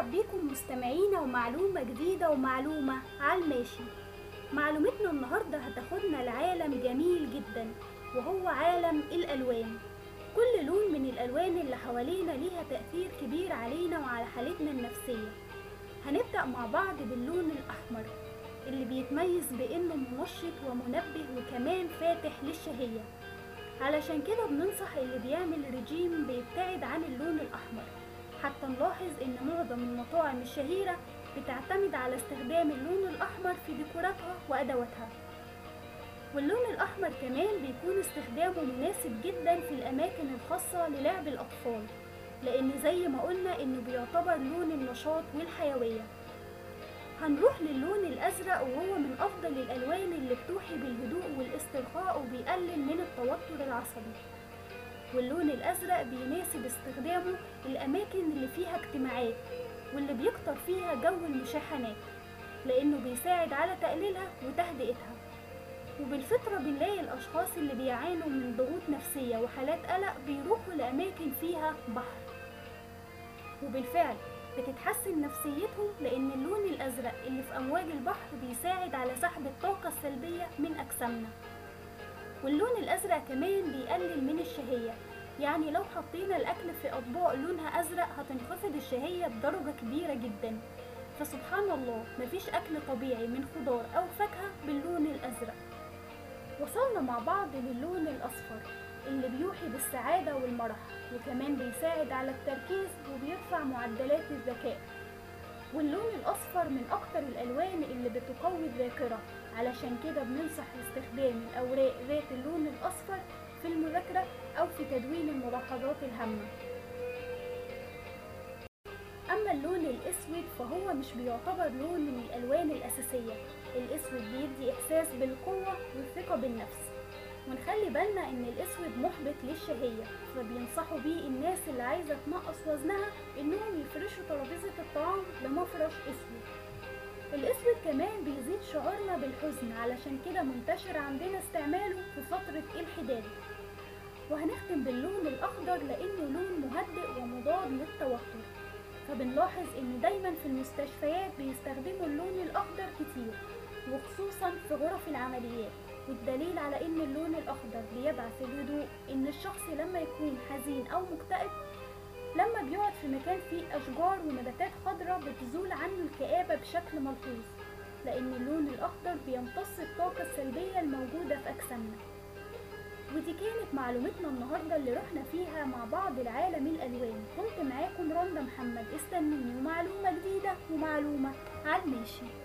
برحب بيكم مستمعينا ومعلومة جديدة ومعلومة على الماشي معلومتنا النهاردة هتاخدنا لعالم جميل جدا وهو عالم الألوان كل لون من الألوان اللي حوالينا ليها تأثير كبير علينا وعلى حالتنا النفسية هنبدأ مع بعض باللون الأحمر اللي بيتميز بإنه منشط ومنبه وكمان فاتح للشهية علشان كده بننصح اللي بيعمل رجيم بيبتعد عن اللون الأحمر حتى نلاحظ ان معظم المطاعم الشهيرة بتعتمد على استخدام اللون الأحمر في ديكوراتها وأدواتها واللون الأحمر كمان بيكون استخدامه مناسب جدا في الأماكن الخاصة للعب الأطفال لأن زي ما قلنا إنه بيعتبر لون النشاط والحيوية هنروح للون الأزرق وهو من أفضل الألوان اللي بتوحي بالهدوء والاسترخاء وبيقلل من التوتر العصبي واللون الأزرق بيناسب استخدامه الأماكن اللي فيها اجتماعات واللي بيكتر فيها جو المشاحنات لأنه بيساعد على تقليلها وتهدئتها وبالفطرة بنلاقي الأشخاص اللي بيعانوا من ضغوط نفسية وحالات قلق بيروحوا لأماكن فيها بحر وبالفعل بتتحسن نفسيتهم لأن اللون الأزرق اللي في أمواج البحر بيساعد على سحب الطاقة السلبية من أجسامنا واللون الأزرق كمان بيقلل من الشهية يعني لو حطينا الأكل في أطباق لونها أزرق هتنخفض الشهية بدرجة كبيرة جدا فسبحان الله مفيش أكل طبيعي من خضار أو فاكهة باللون الأزرق وصلنا مع بعض للون الأصفر اللي بيوحي بالسعادة والمرح وكمان بيساعد على التركيز وبيرفع معدلات الذكاء واللون الأصفر من أكتر الألوان اللي بتقوي الذاكرة علشان كده بننصح باستخدام الأوراق ذات اللون الأصفر في المذاكرة أو في تدوين الملاحظات الهامة أما اللون الأسود فهو مش بيعتبر لون من الألوان الأساسية الأسود بيدي إحساس بالقوة والثقة بالنفس ونخلي بالنا ان الاسود محبط للشهية فبينصحوا بيه الناس اللي عايزة تنقص وزنها انهم يفرشوا ترابيزة الطعام بمفرش اسود الاسود كمان بيزيد شعورنا بالحزن علشان كده منتشر عندنا استعماله في فترة الحداد وهنختم باللون الاخضر لانه لون مهدئ ومضاد للتوتر فبنلاحظ ان دايما في المستشفيات بيستخدموا اللون الاخضر كتير وخصوصا في غرف العمليات والدليل على ان اللون الاخضر بيبعث الهدوء ان الشخص لما يكون حزين او مكتئب لما بيقعد في مكان فيه اشجار ونباتات خضراء بتزول عنه الكآبة بشكل ملحوظ لان اللون الاخضر بيمتص الطاقة السلبية الموجودة في اجسامنا ودي كانت معلومتنا النهاردة اللي رحنا فيها مع بعض العالم الألوان كنت معاكم رندا محمد استنوني ومعلومة جديدة ومعلومة على الماشي